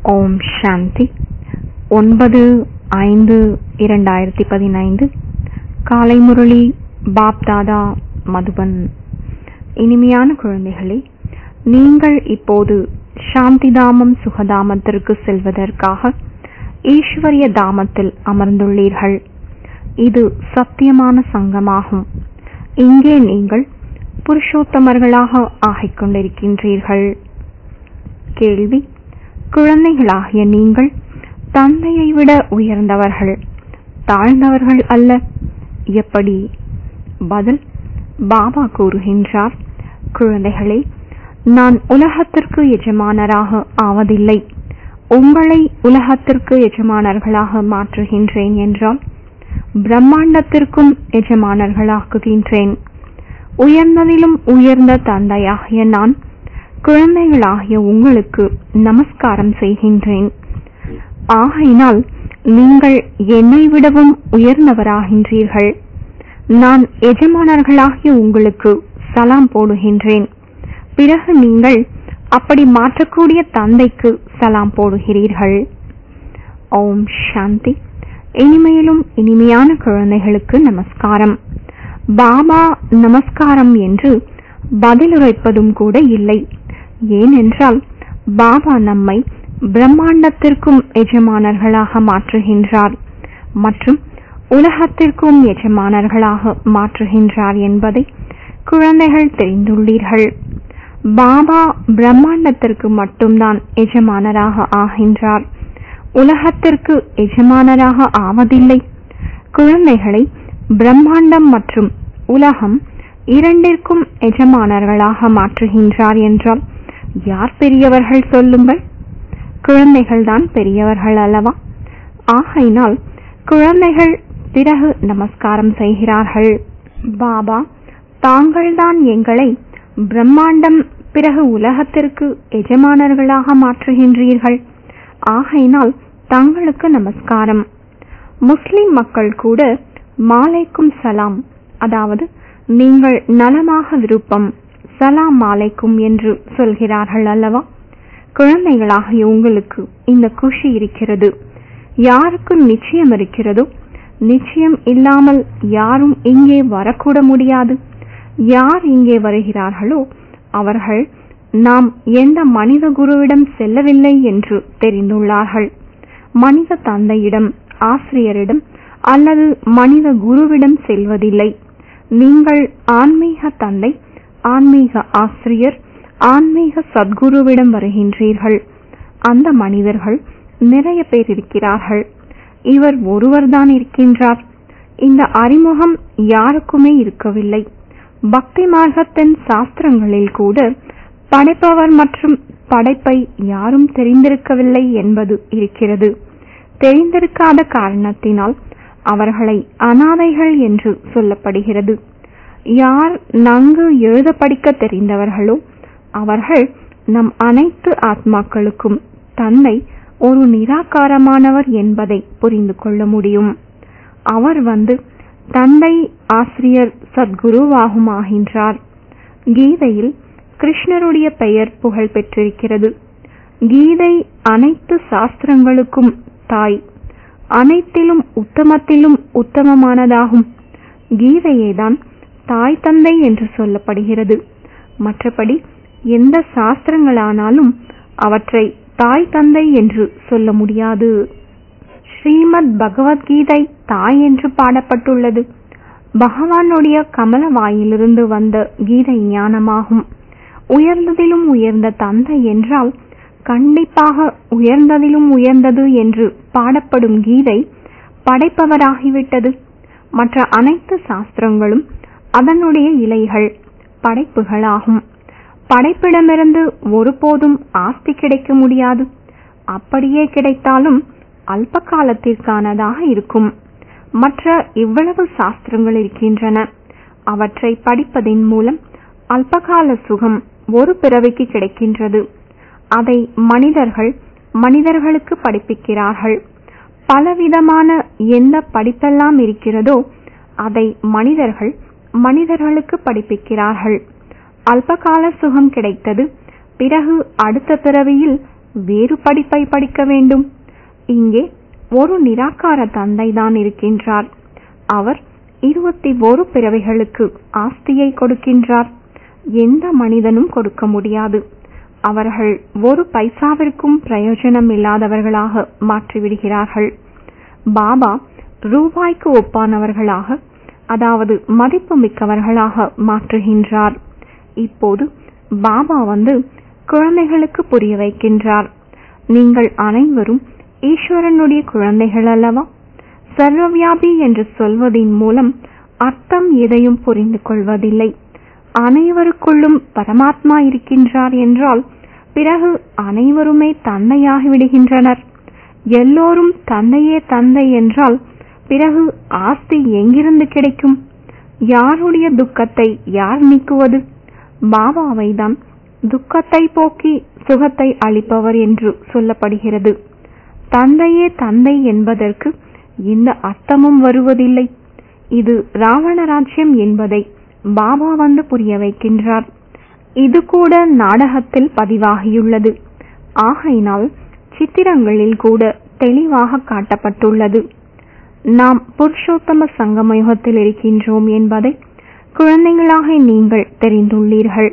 ஓம் சாந்தி ஒன்பது ஐந்து இரண்டாயிரத்தி பதினைந்து காலை முரளி பாப் தாதா மதுபன் இனிமையான குழந்தைகளே நீங்கள் இப்போது சாந்தி தாமம் சுகதாமத்திற்கு செல்வதற்காக ஈஸ்வரிய தாமத்தில் அமர்ந்துள்ளீர்கள் இது சத்தியமான சங்கமாகும் இங்கே நீங்கள் புருஷோத்தமர்களாக ஆகிக் கொண்டிருக்கின்றீர்கள் கேள்வி குழந்தைகளாகிய நீங்கள் தந்தையை விட உயர்ந்தவர்கள் தாழ்ந்தவர்கள் அல்ல எப்படி பதில் பாபா கூறுகின்றார் குழந்தைகளே நான் உலகத்திற்கு எஜமானராக ஆவதில்லை உங்களை உலகத்திற்கு எஜமானர்களாக மாற்றுகின்றேன் என்றால் பிரம்மாண்டத்திற்கும் எஜமானர்களாக்குகின்றேன் உயர்ந்ததிலும் உயர்ந்த தந்தையாகிய நான் குழந்தைகளாகிய உங்களுக்கு நமஸ்காரம் செய்கின்றேன் ஆகையினால் நீங்கள் என்னை விடவும் உயர்ந்தவராகின்றீர்கள் நான் எஜமானர்களாகிய உங்களுக்கு சலாம் போடுகின்றேன் பிறகு நீங்கள் அப்படி மாற்றக்கூடிய தந்தைக்கு சலாம் போடுகிறீர்கள் ஓம் சாந்தி இனிமையிலும் இனிமையான குழந்தைகளுக்கு நமஸ்காரம் பாபா நமஸ்காரம் என்று பதிலுரைப்பதும் கூட இல்லை ஏனென்றால் பாபா நம்மை பிரம்மாண்டத்திற்கும் எஜமானர்களாக மாற்றுகின்றார் மற்றும் உலகத்திற்கும் எஜமானர்களாக மாற்றுகின்றார் என்பதை குழந்தைகள் தெரிந்துள்ளீர்கள் பாபா பிரம்மாண்டத்திற்கு மட்டும்தான் எஜமானராக ஆகின்றார் உலகத்திற்கு எஜமானராக ஆவதில்லை குழந்தைகளை பிரம்மாண்டம் மற்றும் உலகம் இரண்டிற்கும் எஜமானர்களாக மாற்றுகின்றார் என்றால் யார் பெரியவர்கள் சொல்லுங்கள் குழந்தைகள்தான் பெரியவர்கள் அல்லவா ஆகையினால் குழந்தைகள் பிறகு நமஸ்காரம் செய்கிறார்கள் பாபா தாங்கள்தான் எங்களை பிரம்மாண்டம் பிறகு உலகத்திற்கு எஜமானர்களாக மாற்றுகின்றீர்கள் ஆகையினால் தங்களுக்கு நமஸ்காரம் முஸ்லிம் மக்கள் கூட மாலைக்கும் சலாம் அதாவது நீங்கள் நலமாக விருப்பம் சலாம் மாலைக்கும் என்று சொல்கிறார்கள் அல்லவா குழந்தைகளாகிய உங்களுக்கு இந்த குஷி இருக்கிறது யாருக்கு நிச்சயம் இருக்கிறதோ நிச்சயம் இல்லாமல் யாரும் இங்கே வரக்கூட முடியாது யார் இங்கே வருகிறார்களோ அவர்கள் நாம் எந்த மனித குருவிடம் செல்லவில்லை என்று தெரிந்துள்ளார்கள் மனித தந்தையிடம் ஆசிரியரிடம் அல்லது மனித குருவிடம் செல்வதில்லை நீங்கள் ஆன்மீக தந்தை ஆன்மீக ஆசிரியர் ஆன்மீக சத்குருவிடம் வருகின்றீர்கள் அந்த மனிதர்கள் நிறைய பேர் இருக்கிறார்கள் இவர் ஒருவர்தான் இருக்கின்றார் இந்த அறிமுகம் யாருக்குமே இருக்கவில்லை பக்தி மார்க்கத்தின் சாஸ்திரங்களில் கூட படைப்பவர் மற்றும் படைப்பை யாரும் தெரிந்திருக்கவில்லை என்பது இருக்கிறது தெரிந்திருக்காத காரணத்தினால் அவர்களை அனாதைகள் என்று சொல்லப்படுகிறது யார் நன்கு எழுத படிக்க தெரிந்தவர்களோ அவர்கள் நம் அனைத்து ஆத்மாக்களுக்கும் தந்தை ஒரு நிராகாரமானவர் என்பதை புரிந்து கொள்ள முடியும் அவர் வந்து தந்தை ஆசிரியர் சத்குருவாகும் ஆகின்றார் கீதையில் கிருஷ்ணருடைய பெயர் புகழ் பெற்றிருக்கிறது கீதை அனைத்து சாஸ்திரங்களுக்கும் தாய் அனைத்திலும் உத்தமத்திலும் உத்தமமானதாகும் கீதையேதான் தாய் தந்தை என்று சொல்லப்படுகிறது மற்றபடி எந்த சாஸ்திரங்களானாலும் அவற்றை தாய் தந்தை என்று சொல்ல முடியாது ஸ்ரீமத் பகவத்கீதை தாய் என்று பாடப்பட்டுள்ளது பகவானுடைய கமல வாயிலிருந்து வந்த கீதை ஞானமாகும் உயர்ந்ததிலும் உயர்ந்த தந்தை என்றால் கண்டிப்பாக உயர்ந்ததிலும் உயர்ந்தது என்று பாடப்படும் கீதை படைப்பவராகிவிட்டது மற்ற அனைத்து சாஸ்திரங்களும் அதனுடைய இலைகள் படைப்புகளாகும் படைப்பிடமிருந்து ஒருபோதும் ஆஸ்தி கிடைக்க முடியாது அப்படியே கிடைத்தாலும் அல்ப காலத்திற்கானதாக இருக்கும் மற்ற இவ்வளவு சாஸ்திரங்கள் இருக்கின்றன அவற்றை படிப்பதின் மூலம் அல்பகால சுகம் ஒரு பிறவிக்கு கிடைக்கின்றது அதை மனிதர்கள் மனிதர்களுக்கு படிப்பிக்கிறார்கள் பலவிதமான எந்த படிப்பெல்லாம் இருக்கிறதோ அதை மனிதர்கள் மனிதர்களுக்கு படிப்பிக்கிறார்கள் அல்பகால சுகம் கிடைத்தது பிறகு அடுத்த பிறவியில் வேறு படிப்பை படிக்க வேண்டும் இங்கே ஒரு நிராகார தந்தை தான் இருக்கின்றார் அவர் இருபத்தி ஒரு பிறவைகளுக்கு ஆஸ்தியை கொடுக்கின்றார் எந்த மனிதனும் கொடுக்க முடியாது அவர்கள் ஒரு பைசாவிற்கும் பிரயோஜனம் இல்லாதவர்களாக மாற்றிவிடுகிறார்கள் பாபா ரூபாய்க்கு ஒப்பானவர்களாக அதாவது மதிப்பு மிக்கவர்களாக மாற்றுகின்றார் இப்போது பாபா வந்து குழந்தைகளுக்கு புரிய வைக்கின்றார் நீங்கள் அனைவரும் ஈஸ்வரனுடைய குழந்தைகள் அல்லவா சர்வவியாபி என்று சொல்வதின் மூலம் அர்த்தம் எதையும் புரிந்து கொள்வதில்லை அனைவருக்குள்ளும் பரமாத்மா இருக்கின்றார் என்றால் பிறகு அனைவருமே தந்தையாகி விடுகின்றனர் எல்லோரும் தந்தையே தந்தை என்றால் பிறகு ஆஸ்தி எங்கிருந்து கிடைக்கும் யாருடைய துக்கத்தை யார் நீக்குவது பாபாவை தான் துக்கத்தை போக்கி சுகத்தை அளிப்பவர் என்று சொல்லப்படுகிறது தந்தையே தந்தை என்பதற்கு எந்த அர்த்தமும் வருவதில்லை இது ராவண ராஜ்யம் என்பதை பாபா வந்து புரிய வைக்கின்றார் இது கூட நாடகத்தில் பதிவாகியுள்ளது ஆகையினால் சித்திரங்களில் கூட தெளிவாக காட்டப்பட்டுள்ளது நாம் புருஷோத்தம சங்கம யுகத்தில் இருக்கின்றோம் என்பதை குழந்தைகளாக நீங்கள் தெரிந்துள்ளீர்கள்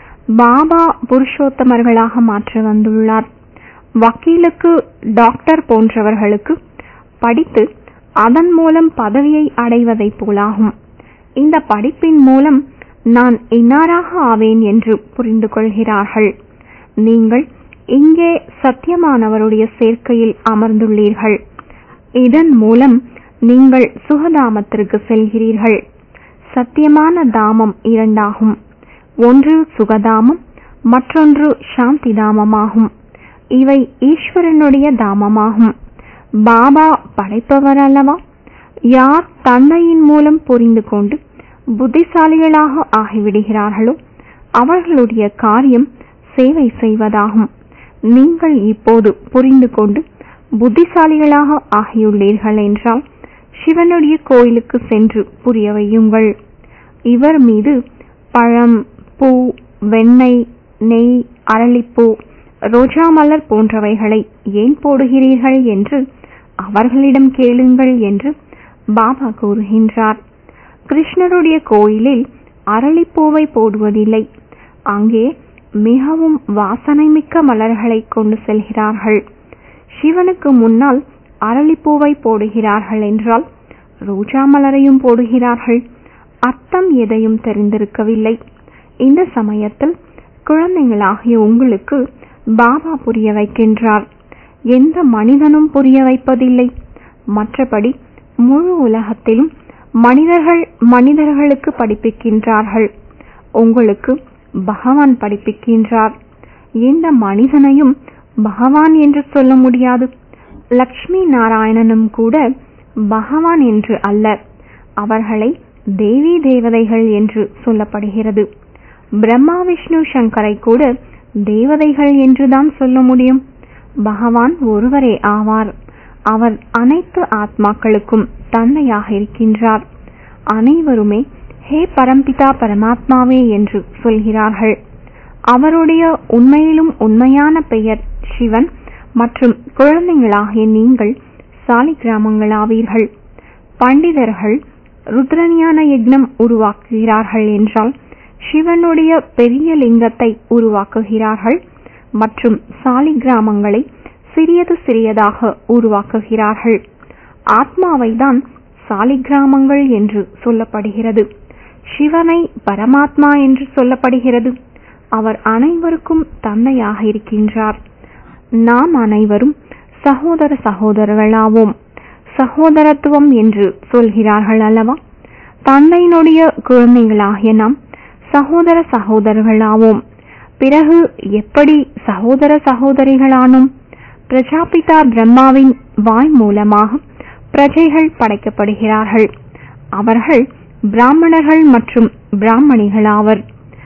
பாபா புருஷோத்தமர்களாக மாற்ற வந்துள்ளார் வக்கீலுக்கு டாக்டர் போன்றவர்களுக்கு படித்து அதன் மூலம் பதவியை அடைவதைப் போலாகும் இந்த படிப்பின் மூலம் நான் இன்னாராக ஆவேன் என்று புரிந்து கொள்கிறார்கள் நீங்கள் இங்கே சத்தியமானவருடைய சேர்க்கையில் அமர்ந்துள்ளீர்கள் இதன் மூலம் நீங்கள் சுகதாமத்திற்கு செல்கிறீர்கள் சத்தியமான தாமம் இரண்டாகும் ஒன்று சுகதாமம் மற்றொன்று சாந்தி தாமமாகும் இவை ஈஸ்வரனுடைய தாமமாகும் பாபா படைப்பவர் அல்லவா யார் தந்தையின் மூலம் புரிந்து கொண்டு புத்திசாலிகளாக ஆகிவிடுகிறார்களோ அவர்களுடைய காரியம் சேவை செய்வதாகும் நீங்கள் இப்போது புரிந்து கொண்டு புத்திசாலிகளாக ஆகியுள்ளீர்கள் என்றால் சிவனுடைய கோயிலுக்கு சென்று புரிய வையுங்கள் இவர் மீது பழம் பூ வெண்ணெய் நெய் அரளிப்பூ ரோஜா மலர் போன்றவைகளை ஏன் போடுகிறீர்கள் என்று அவர்களிடம் கேளுங்கள் என்று பாபா கூறுகின்றார் கிருஷ்ணருடைய கோயிலில் அரளிப்பூவை போடுவதில்லை அங்கே மிகவும் வாசனை மிக்க மலர்களை கொண்டு செல்கிறார்கள் சிவனுக்கு முன்னால் அரளிப்பூவை போடுகிறார்கள் என்றால் ரோஜா மலரையும் போடுகிறார்கள் அர்த்தம் எதையும் தெரிந்திருக்கவில்லை இந்த சமயத்தில் குழந்தைகளாகிய உங்களுக்கு பாபா புரிய வைக்கின்றார் எந்த மனிதனும் புரிய வைப்பதில்லை மற்றபடி முழு உலகத்திலும் மனிதர்கள் மனிதர்களுக்கு படிப்பிக்கின்றார்கள் உங்களுக்கு பகவான் படிப்பிக்கின்றார் எந்த மனிதனையும் பகவான் என்று சொல்ல முடியாது லக்ஷ்மி நாராயணனும் கூட பகவான் என்று அல்ல அவர்களை தேவி தேவதைகள் என்று சொல்லப்படுகிறது பிரம்மா விஷ்ணு சங்கரை கூட தேவதைகள் என்றுதான் சொல்ல முடியும் பகவான் ஒருவரே ஆவார் அவர் அனைத்து ஆத்மாக்களுக்கும் தந்தையாக இருக்கின்றார் அனைவருமே ஹே பரம்பிதா பரமாத்மாவே என்று சொல்கிறார்கள் அவருடைய உண்மையிலும் உண்மையான பெயர் சிவன் மற்றும் குழந்தைகளாகிய நீங்கள் சாலி கிராமங்களாவீர்கள் பண்டிதர்கள் ருத்ரஞான யக்னம் உருவாக்குகிறார்கள் என்றால் சிவனுடைய பெரிய லிங்கத்தை உருவாக்குகிறார்கள் மற்றும் சாலி கிராமங்களை சிறியது சிறியதாக உருவாக்குகிறார்கள் ஆத்மாவை தான் சாலி கிராமங்கள் என்று சொல்லப்படுகிறது சிவனை பரமாத்மா என்று சொல்லப்படுகிறது அவர் அனைவருக்கும் தந்தையாக இருக்கின்றார் நாம் அனைவரும் சகோதர சகோதரர்களாவோம் சகோதரத்துவம் என்று சொல்கிறார்கள் அல்லவா தந்தையினுடைய குழந்தைகளாகிய நாம் சகோதர சகோதரர்களாவோம் பிறகு எப்படி சகோதர சகோதரிகளானோம் பிரஜாபிதா பிரம்மாவின் வாய் மூலமாக பிரஜைகள் படைக்கப்படுகிறார்கள் அவர்கள் பிராமணர்கள் மற்றும் பிராமணிகளாவர்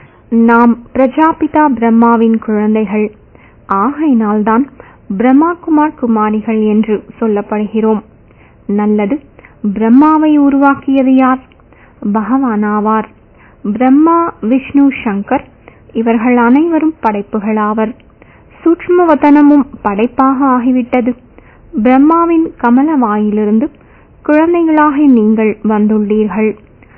நாம் பிரஜாபிதா பிரம்மாவின் குழந்தைகள் ஆகையினால்தான் பிரம்மா குமார் குமாரிகள் என்று சொல்லப்படுகிறோம் நல்லது பிரம்மாவை உருவாக்கியது யார் பகவான் ஆவார் பிரம்மா விஷ்ணு சங்கர் இவர்கள் அனைவரும் படைப்புகளாவர் சூட்சுமவதனமும் படைப்பாக ஆகிவிட்டது பிரம்மாவின் கமல வாயிலிருந்து குழந்தைகளாக நீங்கள் வந்துள்ளீர்கள்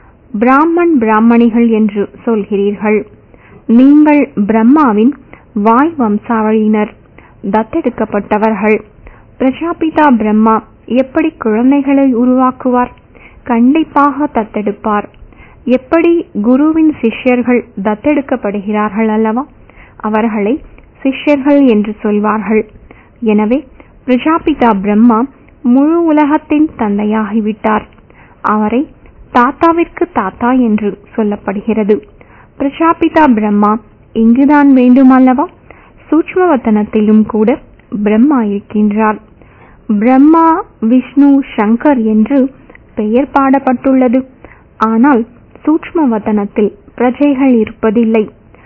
பிராமன் பிராமணிகள் என்று சொல்கிறீர்கள் நீங்கள் பிரம்மாவின் வாய் வம்சாவளியினர் தத்தெடுக்கப்பட்டவர்கள் பிரஜாபிதா பிரம்மா எப்படி குழந்தைகளை உருவாக்குவார் கண்டிப்பாக தத்தெடுப்பார் எப்படி குருவின் சிஷ்யர்கள் தத்தெடுக்கப்படுகிறார்கள் அல்லவா அவர்களை சிஷ்யர்கள் என்று சொல்வார்கள் எனவே பிரஜாபிதா பிரம்மா முழு உலகத்தின் தந்தையாகிவிட்டார் அவரை தாத்தாவிற்கு தாத்தா என்று சொல்லப்படுகிறது பிரஜாபிதா பிரம்மா இங்குதான் வேண்டுமல்லவா சூட்சுமவத்தனத்திலும் கூட பிரம்மா இருக்கின்றார் பிரம்மா விஷ்ணு சங்கர் என்று பெயர் பாடப்பட்டுள்ளது ஆனால் சூட்சுமவதனத்தில் பிரஜைகள் இருப்பதில்லை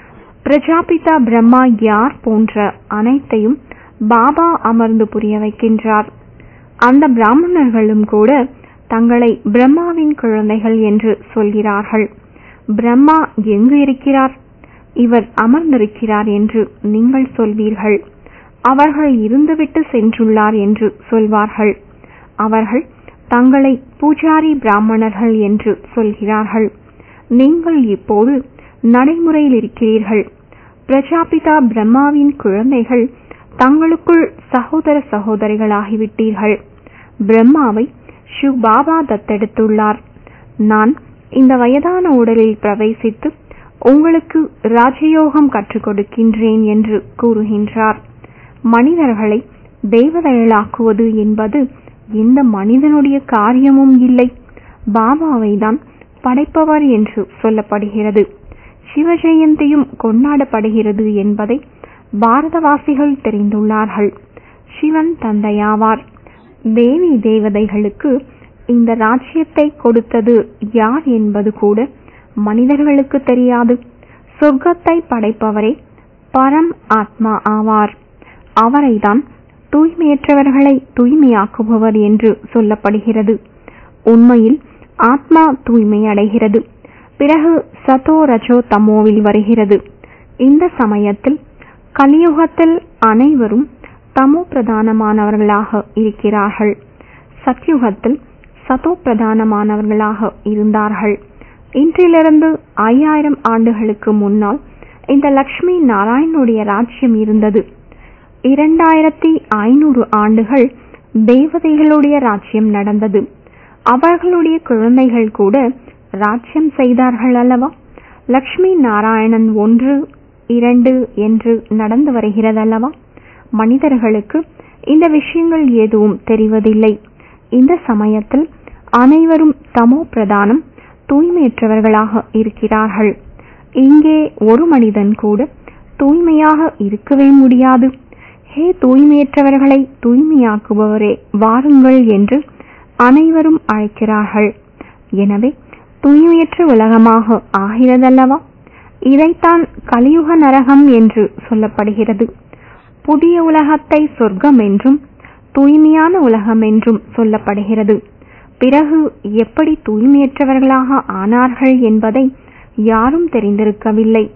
பிரஜாபிதா பிரம்மா யார் போன்ற அனைத்தையும் பாபா அமர்ந்து புரிய வைக்கின்றார் அந்த பிராமணர்களும் கூட தங்களை பிரம்மாவின் குழந்தைகள் என்று சொல்கிறார்கள் பிரம்மா எங்கு இருக்கிறார் இவர் அமர்ந்திருக்கிறார் என்று நீங்கள் சொல்வீர்கள் அவர்கள் இருந்துவிட்டு சென்றுள்ளார் என்று சொல்வார்கள் அவர்கள் தங்களை பூஜாரி பிராமணர்கள் என்று சொல்கிறார்கள் நீங்கள் இப்போது நடைமுறையில் இருக்கிறீர்கள் பிரஜாபிதா பிரம்மாவின் குழந்தைகள் தங்களுக்குள் சகோதர சகோதரிகளாகிவிட்டீர்கள் பிரம்மாவை ஷிவ் பாபா தத்தெடுத்துள்ளார் நான் இந்த வயதான உடலில் பிரவேசித்து உங்களுக்கு ராஜயோகம் கற்றுக் கொடுக்கின்றேன் என்று கூறுகின்றார் மனிதர்களை தேவதைகளாக்குவது என்பது எந்த மனிதனுடைய காரியமும் இல்லை பாபாவை தான் படைப்பவர் என்று சொல்லப்படுகிறது சிவஜெயந்தியும் கொண்டாடப்படுகிறது என்பதை பாரதவாசிகள் தெரிந்துள்ளார்கள் சிவன் தந்தையாவார் தேவி தேவதைகளுக்கு இந்த ராஜ்யத்தை கொடுத்தது யார் என்பது கூட மனிதர்களுக்கு தெரியாது சொர்க்கத்தை படைப்பவரே பரம் ஆத்மா ஆவார் அவரைதான் தூய்மையற்றவர்களை தூய்மையாக்குபவர் என்று சொல்லப்படுகிறது உண்மையில் ஆத்மா தூய்மை அடைகிறது பிறகு சதோ ரஜோ தமோவில் வருகிறது இந்த சமயத்தில் கலியுகத்தில் அனைவரும் தமோ பிரதானமானவர்களாக இருக்கிறார்கள் சத்யுகத்தில் சதோ பிரதானமானவர்களாக இருந்தார்கள் இன்றிலிருந்து ஐயாயிரம் ஆண்டுகளுக்கு முன்னால் இந்த லக்ஷ்மி நாராயணுடைய ராஜ்யம் இருந்தது இரண்டாயிரத்தி ஐநூறு ஆண்டுகள் தேவதைகளுடைய ராஜ்யம் நடந்தது அவர்களுடைய குழந்தைகள் கூட ராஜ்யம் செய்தார்கள் அல்லவா லக்ஷ்மி நாராயணன் ஒன்று இரண்டு என்று நடந்து வருகிறதல்லவா மனிதர்களுக்கு இந்த விஷயங்கள் எதுவும் தெரிவதில்லை இந்த சமயத்தில் அனைவரும் தமோ பிரதானம் தூய்மையற்றவர்களாக இருக்கிறார்கள் இங்கே ஒரு மனிதன் கூட தூய்மையாக இருக்கவே முடியாது ஹே தூய்மையற்றவர்களை தூய்மையாக்குபவரே வாருங்கள் என்று அனைவரும் அழைக்கிறார்கள் எனவே தூய்மையற்ற உலகமாக ஆகிறதல்லவா இதைத்தான் கலியுக நரகம் என்று சொல்லப்படுகிறது புதிய உலகத்தை சொர்க்கம் என்றும் தூய்மையான உலகம் என்றும் சொல்லப்படுகிறது பிறகு எப்படி தூய்மையற்றவர்களாக ஆனார்கள் என்பதை யாரும் தெரிந்திருக்கவில்லை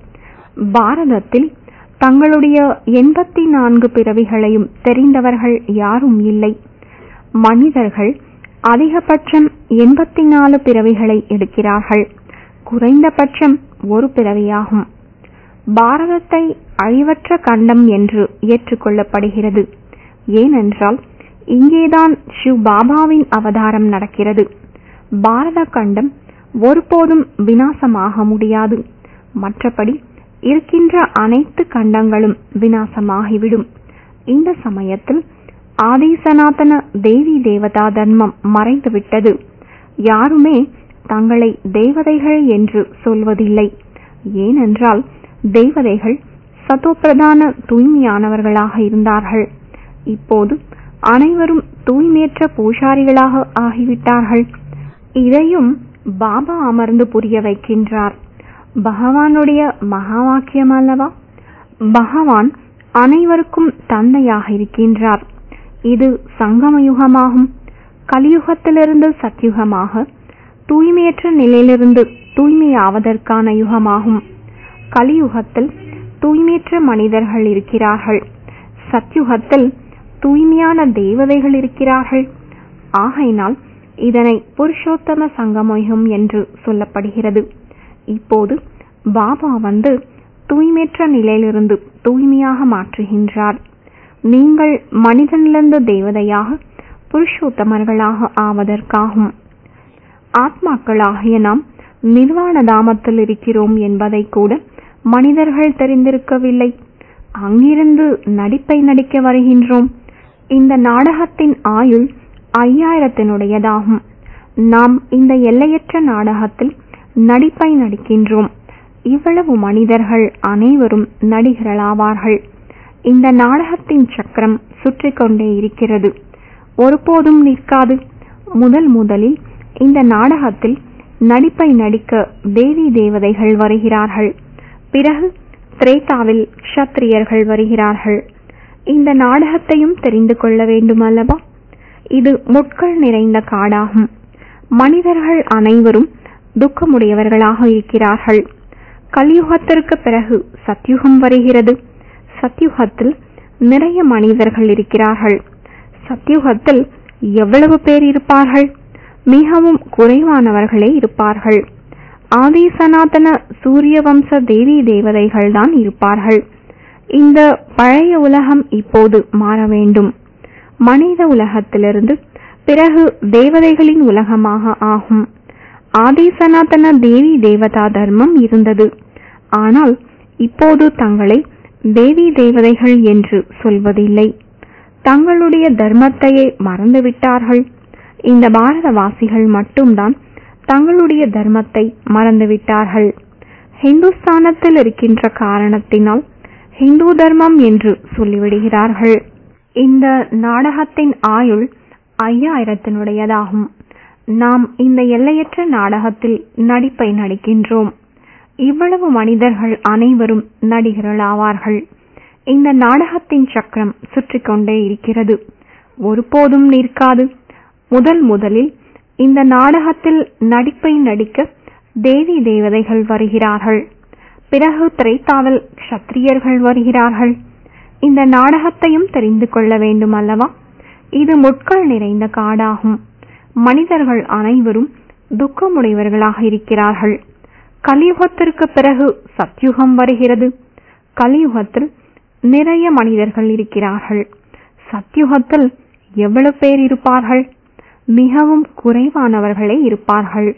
பாரதத்தில் தங்களுடைய எண்பத்தி நான்கு பிறவிகளையும் தெரிந்தவர்கள் யாரும் இல்லை மனிதர்கள் அதிகபட்சம் எண்பத்தி நாலு பிறவிகளை எடுக்கிறார்கள் குறைந்தபட்சம் ஒரு பிறவியாகும் பாரதத்தை அழிவற்ற கண்டம் என்று ஏற்றுக்கொள்ளப்படுகிறது ஏனென்றால் இங்கேதான் சிவ் பாபாவின் அவதாரம் நடக்கிறது பாரத கண்டம் ஒருபோதும் வினாசமாக முடியாது மற்றபடி இருக்கின்ற அனைத்து கண்டங்களும் வினாசமாகிவிடும் இந்த சமயத்தில் ஆதி சனாதன தேவி தேவதா தர்மம் மறைந்துவிட்டது யாருமே தங்களை தேவதைகள் என்று சொல்வதில்லை ஏனென்றால் தேவதைகள் சதோப்பிரதான தூய்மையானவர்களாக இருந்தார்கள் இப்போது அனைவரும் தூய்மையற்ற பூசாரிகளாக ஆகிவிட்டார்கள் இதையும் பாபா அமர்ந்து புரிய வைக்கின்றார் பகவானுடைய மகா வாக்கியம் அல்லவா பகவான் அனைவருக்கும் தந்தையாக இருக்கின்றார் இது சங்கம யுகமாகும் கலியுகத்திலிருந்து சத்யுகமாக தூய்மையற்ற நிலையிலிருந்து தூய்மையாவதற்கான யுகமாகும் கலியுகத்தில் தூய்மையற்ற மனிதர்கள் இருக்கிறார்கள் சத்யுகத்தில் தூய்மையான தேவதைகள் இருக்கிறார்கள் ஆகையினால் இதனை புருஷோத்தம சங்கமயுகம் என்று சொல்லப்படுகிறது இப்போது பாபா வந்து தூய்மையற்ற நிலையிலிருந்து தூய்மையாக மாற்றுகின்றார் நீங்கள் மனிதனிலிருந்து தேவதையாக புருஷோத்தமர்களாக ஆவதற்காகும் ஆத்மாக்களாகிய நாம் நிர்வாண தாமத்தில் இருக்கிறோம் என்பதை கூட மனிதர்கள் தெரிந்திருக்கவில்லை அங்கிருந்து நடிப்பை நடிக்க வருகின்றோம் இந்த நாடகத்தின் ஆயுள் ஐயாயிரத்தினுடையதாகும் நாம் இந்த எல்லையற்ற நாடகத்தில் நடிப்பை நடிக்கின்றோம் இவ்வளவு மனிதர்கள் அனைவரும் நடிகர்களாவார்கள் இந்த நாடகத்தின் சக்கரம் சுற்றி கொண்டே இருக்கிறது ஒருபோதும் நிற்காது முதல் முதலில் இந்த நாடகத்தில் நடிப்பை நடிக்க தேவி தேவதைகள் வருகிறார்கள் பிறகு திரேதாவில் க்ஷத்திரியர்கள் வருகிறார்கள் இந்த நாடகத்தையும் தெரிந்து கொள்ள வேண்டும் அல்லவா இது முட்கள் நிறைந்த காடாகும் மனிதர்கள் அனைவரும் துக்கமுடையவர்களாக இருக்கிறார்கள் கலியுகத்திற்கு பிறகு சத்யுகம் வருகிறது சத்யுகத்தில் நிறைய மனிதர்கள் இருக்கிறார்கள் சத்யுகத்தில் எவ்வளவு பேர் இருப்பார்கள் மிகவும் குறைவானவர்களே இருப்பார்கள் ஆதி சனாதன சூரிய வம்ச தேவி தேவதைகள் தான் இருப்பார்கள் இந்த பழைய உலகம் இப்போது மாற வேண்டும் மனித உலகத்திலிருந்து பிறகு தேவதைகளின் உலகமாக ஆகும் ஆதி சனாதன தேவி தேவதா தர்மம் இருந்தது ஆனால் இப்போது தங்களை தேவி தேவதைகள் என்று சொல்வதில்லை தங்களுடைய தர்மத்தையே மறந்துவிட்டார்கள் இந்த பாரதவாசிகள் மட்டும்தான் தங்களுடைய தர்மத்தை மறந்துவிட்டார்கள் ஹிந்துஸ்தானத்தில் இருக்கின்ற காரணத்தினால் ஹிந்து தர்மம் என்று சொல்லிவிடுகிறார்கள் இந்த நாடகத்தின் ஆயுள் ஐயாயிரத்தினுடையதாகும் நாம் இந்த எல்லையற்ற நாடகத்தில் நடிப்பை நடிக்கின்றோம் இவ்வளவு மனிதர்கள் அனைவரும் நடிகர்களாவார்கள் இந்த நாடகத்தின் சக்கரம் சுற்றி கொண்டே இருக்கிறது ஒருபோதும் நிற்காது முதல் முதலில் இந்த நாடகத்தில் நடிப்பை நடிக்க தேவி தேவதைகள் வருகிறார்கள் பிறகு திரைத்தாவல் க்ஷத்திரியர்கள் வருகிறார்கள் இந்த நாடகத்தையும் தெரிந்து கொள்ள வேண்டும் அல்லவா இது முட்கள் நிறைந்த காடாகும் மனிதர்கள் அனைவரும் துக்கமுடையவர்களாக இருக்கிறார்கள் கலியுகத்திற்கு பிறகு சத்யுகம் வருகிறது கலியுகத்தில் நிறைய மனிதர்கள் இருக்கிறார்கள் சத்யுகத்தில் எவ்வளவு பேர் இருப்பார்கள் மிகவும் குறைவானவர்களே இருப்பார்கள்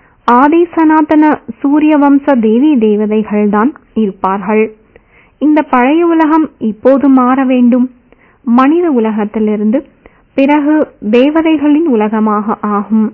ஆதி சனாதன சூரிய வம்ச தேவி தேவதைகள் தான் இருப்பார்கள் இந்த பழைய உலகம் இப்போது மாற வேண்டும் மனித உலகத்திலிருந்து பிறகு தேவதைகளின் உலகமாக ஆகும்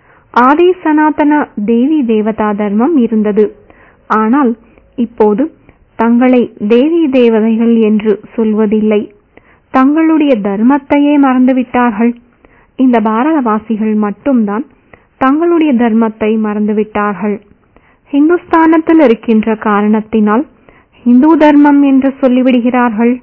ஆதி சனாதன தேவி தேவதா தர்மம் இருந்தது ஆனால் இப்போது தங்களை தேவி தேவதைகள் என்று சொல்வதில்லை தங்களுடைய தர்மத்தையே மறந்துவிட்டார்கள் இந்த பாரதவாசிகள் மட்டும்தான் தங்களுடைய தர்மத்தை மறந்துவிட்டார்கள் ஹிந்துஸ்தானத்தில் இருக்கின்ற காரணத்தினால் ஹிந்து தர்மம் என்று சொல்லிவிடுகிறார்கள்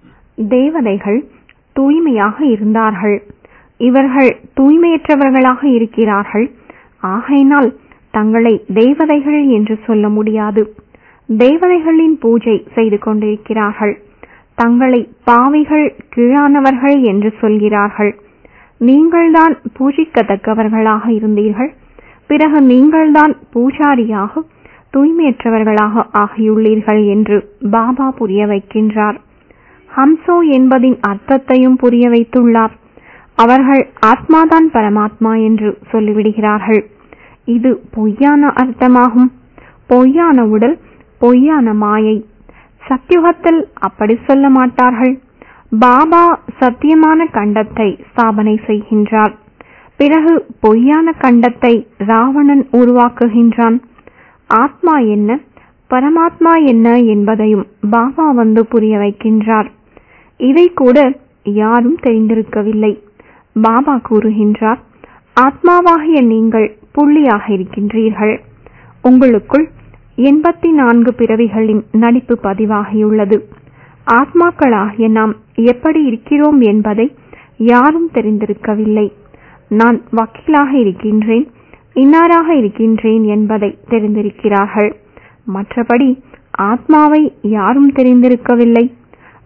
தேவதைகள் தூய்மையாக இருந்தார்கள் இவர்கள் தூய்மையற்றவர்களாக இருக்கிறார்கள் ஆகையினால் தங்களை தேவதைகள் என்று சொல்ல முடியாது தேவதைகளின் பூஜை செய்து கொண்டிருக்கிறார்கள் தங்களை பாவிகள் கீழானவர்கள் என்று சொல்கிறார்கள் நீங்கள்தான் பூஜிக்கத்தக்கவர்களாக இருந்தீர்கள் பிறகு நீங்கள்தான் பூஜாரியாக தூய்மையற்றவர்களாக ஆகியுள்ளீர்கள் என்று பாபா புரிய வைக்கின்றார் ஹம்சோ என்பதின் அர்த்தத்தையும் புரிய வைத்துள்ளார் அவர்கள் ஆத்மாதான் பரமாத்மா என்று சொல்லிவிடுகிறார்கள் இது பொய்யான அர்த்தமாகும் பொய்யான உடல் பொய்யான மாயை சத்தியுகத்தில் அப்படி சொல்ல மாட்டார்கள் பாபா சத்தியமான கண்டத்தை ஸ்தாபனை செய்கின்றார் பிறகு பொய்யான கண்டத்தை ராவணன் உருவாக்குகின்றான் ஆத்மா என்ன பரமாத்மா என்ன என்பதையும் பாபா வந்து புரிய வைக்கின்றார் இதை கூட யாரும் தெரிந்திருக்கவில்லை பாபா கூறுகின்றார் ஆத்மாவாகிய நீங்கள் புள்ளியாக இருக்கின்றீர்கள் உங்களுக்குள் எண்பத்தி நான்கு பிறவிகளின் நடிப்பு பதிவாகியுள்ளது ஆத்மாக்களாகிய நாம் எப்படி இருக்கிறோம் என்பதை யாரும் தெரிந்திருக்கவில்லை நான் வக்கீலாக இருக்கின்றேன் இன்னாராக இருக்கின்றேன் என்பதை தெரிந்திருக்கிறார்கள் மற்றபடி ஆத்மாவை யாரும் தெரிந்திருக்கவில்லை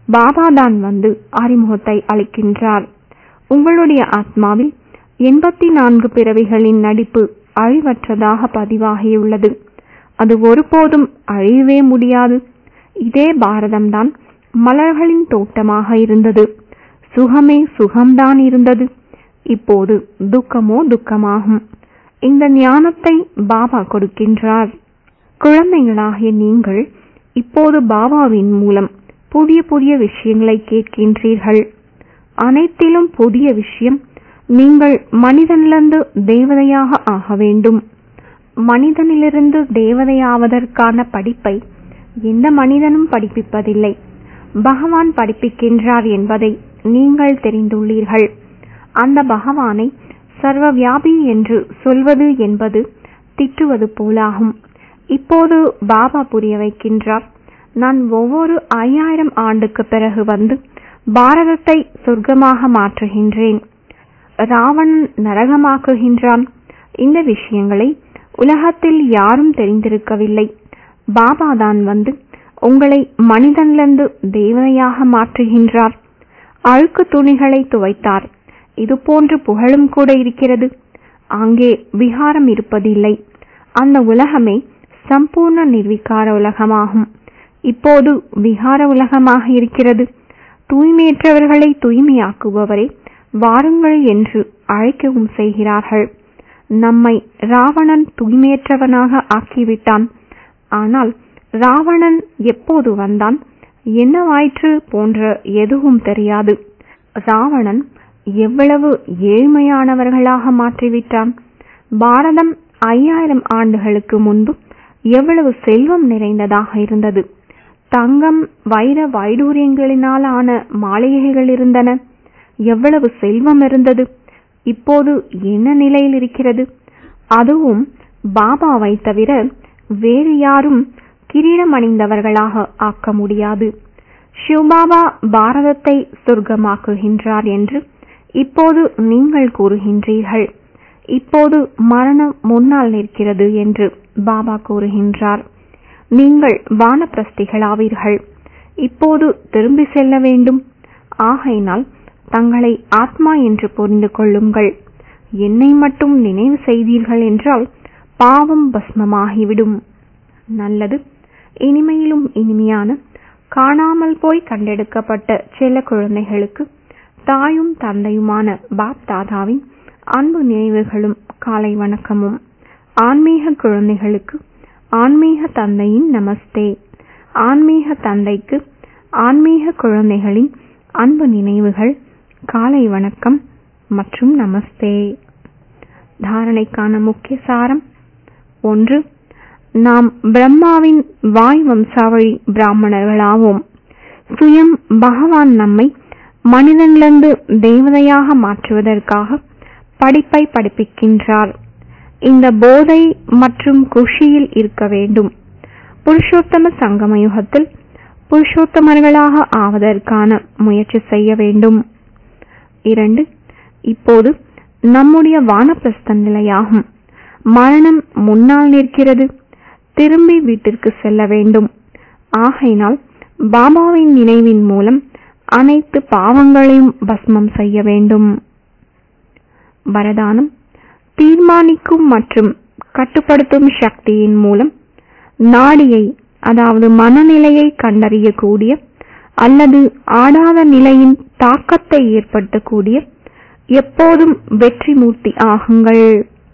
பாபா தான் வந்து அறிமுகத்தை அளிக்கின்றார் உங்களுடைய ஆத்மாவில் எண்பத்தி நான்கு பிறவிகளின் நடிப்பு அழிவற்றதாக பதிவாகியுள்ளது அது ஒருபோதும் அழியவே முடியாது இதே பாரதம்தான் மலர்களின் தோட்டமாக இருந்தது சுகமே சுகம்தான் இருந்தது இப்போது துக்கமோ துக்கமாகும் இந்த ஞானத்தை பாபா கொடுக்கின்றார் குழந்தைகளாகிய நீங்கள் இப்போது பாபாவின் மூலம் புதிய புதிய விஷயங்களை கேட்கின்றீர்கள் அனைத்திலும் புதிய விஷயம் நீங்கள் மனிதனிலிருந்து தேவதையாக ஆக வேண்டும் மனிதனிலிருந்து தேவதையாவதற்கான படிப்பை எந்த மனிதனும் படிப்பிப்பதில்லை பகவான் படிப்பிக்கின்றார் என்பதை நீங்கள் தெரிந்துள்ளீர்கள் அந்த பகவானை சர்வ வியாபி என்று சொல்வது என்பது திட்டுவது போலாகும் இப்போது பாபா புரிய வைக்கின்றார் நான் ஒவ்வொரு ஐயாயிரம் ஆண்டுக்கு பிறகு வந்து பாரதத்தை சொர்க்கமாக மாற்றுகின்றேன் ராவணன் நரகமாக்குகின்றான் இந்த விஷயங்களை உலகத்தில் யாரும் தெரிந்திருக்கவில்லை பாபா தான் வந்து உங்களை மனிதனிலிருந்து தேவதையாக மாற்றுகின்றார் அழுக்கு துணிகளை துவைத்தார் இது போன்று புகழும் கூட இருக்கிறது அங்கே விகாரம் இருப்பதில்லை அந்த உலகமே சம்பூர்ண நிர்விகார உலகமாகும் இப்போது விகார உலகமாக இருக்கிறது தூய்மையற்றவர்களை தூய்மையாக்குபவரே வாருங்கள் என்று அழைக்கவும் செய்கிறார்கள் நம்மை ராவணன் தூய்மையற்றவனாக ஆக்கிவிட்டான் ஆனால் ராவணன் எப்போது வந்தான் என்னவாயிற்று போன்ற எதுவும் தெரியாது ராவணன் எவ்வளவு ஏழ்மையானவர்களாக மாற்றிவிட்டான் பாரதம் ஐயாயிரம் ஆண்டுகளுக்கு முன்பு எவ்வளவு செல்வம் நிறைந்ததாக இருந்தது தங்கம் வைர வைடூரியங்களினால் ஆன மாளிகைகள் இருந்தன எவ்வளவு செல்வம் இருந்தது இப்போது என்ன நிலையில் இருக்கிறது அதுவும் பாபாவை தவிர வேறு யாரும் கிரீடம் அணிந்தவர்களாக ஆக்க முடியாது சிவபாபா பாரதத்தை சொர்க்கமாக்குகின்றார் என்று இப்போது நீங்கள் கூறுகின்றீர்கள் இப்போது மரணம் முன்னால் நிற்கிறது என்று பாபா கூறுகின்றார் நீங்கள் வானப்பிரஸ்திகளாவீர்கள் இப்போது திரும்பி செல்ல வேண்டும் ஆகையினால் தங்களை ஆத்மா என்று புரிந்து கொள்ளுங்கள் என்னை மட்டும் நினைவு செய்தீர்கள் என்றால் பாவம் பஸ்மமாகிவிடும் நல்லது இனிமையிலும் இனிமையான காணாமல் போய் கண்டெடுக்கப்பட்ட செல்ல குழந்தைகளுக்கு தாயும் தந்தையுமான பாப் தாதாவின் அன்பு நினைவுகளும் காலை வணக்கமும் ஆன்மீக குழந்தைகளுக்கு ஆன்மீக தந்தையின் நமஸ்தே ஆன்மீக தந்தைக்கு ஆன்மீக குழந்தைகளின் அன்பு நினைவுகள் காலை வணக்கம் மற்றும் நமஸ்தே தாரணைக்கான முக்கிய சாரம் ஒன்று நாம் பிரம்மாவின் வாய் வம்சாவழி பிராமணர்களாவோம் சுயம் பகவான் நம்மை மனிதனிலிருந்து தேவதையாக மாற்றுவதற்காக படிப்பை படிப்பிக்கின்றார் இந்த போதை மற்றும் குஷியில் இருக்க வேண்டும் புருஷோத்தம சங்கம யுகத்தில் புருஷோத்தமர்களாக ஆவதற்கான முயற்சி செய்ய வேண்டும் இரண்டு இப்போது நம்முடைய வானப்பிரஸ்த நிலையாகும் மரணம் முன்னால் நிற்கிறது திரும்பி வீட்டிற்கு செல்ல வேண்டும் ஆகையினால் பாபாவின் நினைவின் மூலம் அனைத்து பாவங்களையும் பஸ்மம் செய்ய வேண்டும் வரதானம் தீர்மானிக்கும் மற்றும் கட்டுப்படுத்தும் சக்தியின் மூலம் நாடியை அதாவது மனநிலையை கண்டறியக்கூடிய அல்லது ஆடாத நிலையின் தாக்கத்தை ஏற்படுத்தக்கூடிய எப்போதும் வெற்றி மூர்த்தி ஆகுங்கள்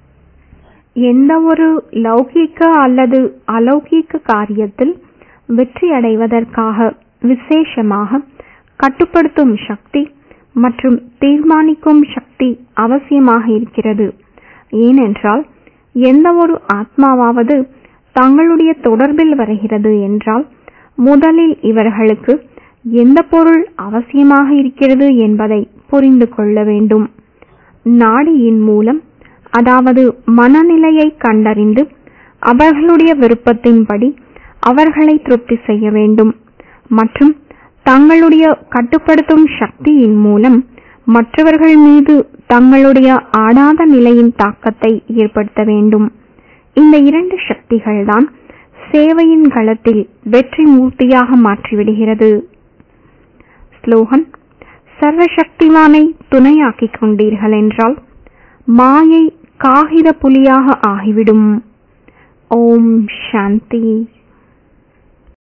எந்த ஒரு லௌகீக அல்லது அலௌகீக காரியத்தில் வெற்றி அடைவதற்காக விசேஷமாக கட்டுப்படுத்தும் சக்தி மற்றும் தீர்மானிக்கும் சக்தி அவசியமாக இருக்கிறது ஏனென்றால் எந்த ஒரு ஆத்மாவாவது தங்களுடைய தொடர்பில் வருகிறது என்றால் முதலில் இவர்களுக்கு எந்த பொருள் அவசியமாக இருக்கிறது என்பதை புரிந்து கொள்ள வேண்டும் நாடியின் மூலம் அதாவது மனநிலையை கண்டறிந்து அவர்களுடைய விருப்பத்தின்படி அவர்களை திருப்தி செய்ய வேண்டும் மற்றும் தங்களுடைய கட்டுப்படுத்தும் சக்தியின் மூலம் மற்றவர்கள் மீது தங்களுடைய ஆடாத நிலையின் தாக்கத்தை ஏற்படுத்த வேண்டும் இந்த இரண்டு சக்திகள்தான் சேவையின் களத்தில் வெற்றி மூர்த்தியாக மாற்றிவிடுகிறது ஸ்லோகன் சர்வசக்திவானை துணையாக்கிக் கொண்டீர்கள் என்றால் மாயை காகித புலியாக ஆகிவிடும் ஓம் சாந்தி